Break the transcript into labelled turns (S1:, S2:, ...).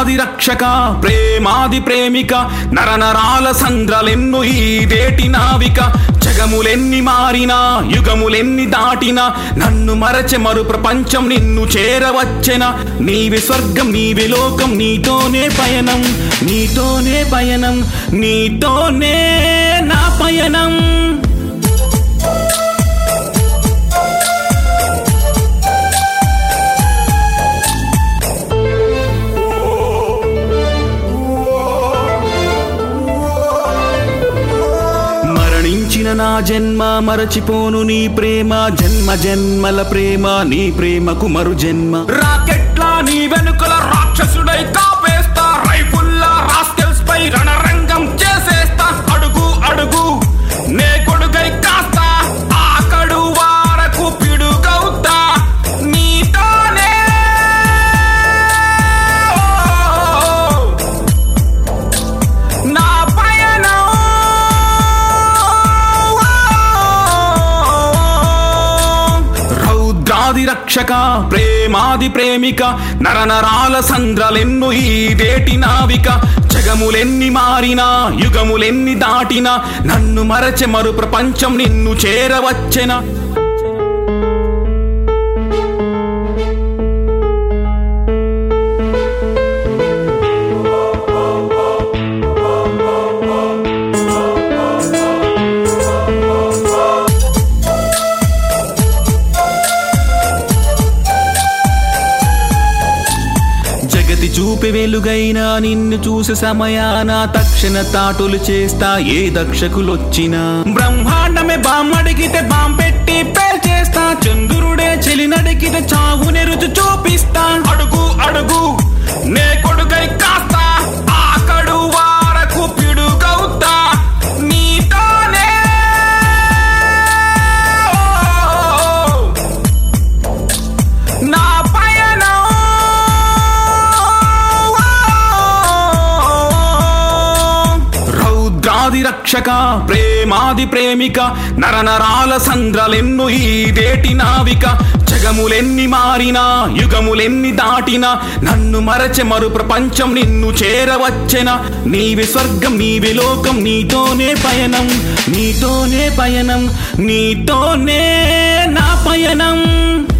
S1: రౌద్రాది రక్షక ప్రేమాది ప్రేమిక నరనరాల సంద్రలెన్ను ఈ దేటి నావిక జగములెన్ని మారినా యుగములెన్ని దాటినా నన్ను మరచె మరు ప్రపంచం నిన్ను చేరవచ్చెన నీవే స్వర్గం నీవే లోకం నీతోనే పయనం నీతోనే పయనం నీతోనే నా పయనం మరణించిన నా జన్మ మరచిపోను నీ ప్రేమ జన్మ జన్మల ప్రేమ నీ ప్రేమకు మరు జన్మ రాకెట్లా నీ వెనుకల రాక్షసుడై కాపేస్తా రైఫుల్లా రాస్కెల్స్ పై రణరంగం చేసేస్తా అడుగు అడుగు నే కొడుకై కాస్తా ఆకడు వారకు పిడుగవుతా నీతోనే ఓ, నా పయనం రౌద్రాది రక్షక ప్రేమాది ప్రేమిక నరనరాల సంద్రలెన్ను ఈ దేటి నావిక జగములెన్ని మారినా యుగములెన్ని దాటినా నన్ను మరచె మరు ప్రపంచం నిన్ను చేరవచ్చెన జగతి చూపి వెలుగైనా నిన్ను చూసే సమయాన తక్షణ తాటులు చేస్తా ఏ దక్షకులొచ్చినా బ్రహ్మాండమే బామ్మడిగితే బాం పెట్టి పేల్చేస్తా చంద్రుడే చెలినడిగితే చావుని రుచి చూపిస్తా అడుగు అడుగు నే కొడుకై కాస్తా ఆకడు వారకు పిడుగవుతా నీతోనే ఓ, నా పయనం రౌద్రాది రక్షక ప్రేమాది ప్రేమిక నరనరాల సంద్రలెన్ను ఈ దేటి నావిక జగములెన్ని మారినా యుగములెన్ని దాటినా నన్ను మరచె మరు ప్రపంచం నిన్ను చేరవచ్చెన నీవే స్వర్గం నీవే లోకం నీతోనే పయనం నీతోనే పయనం నీతోనే నా పయనం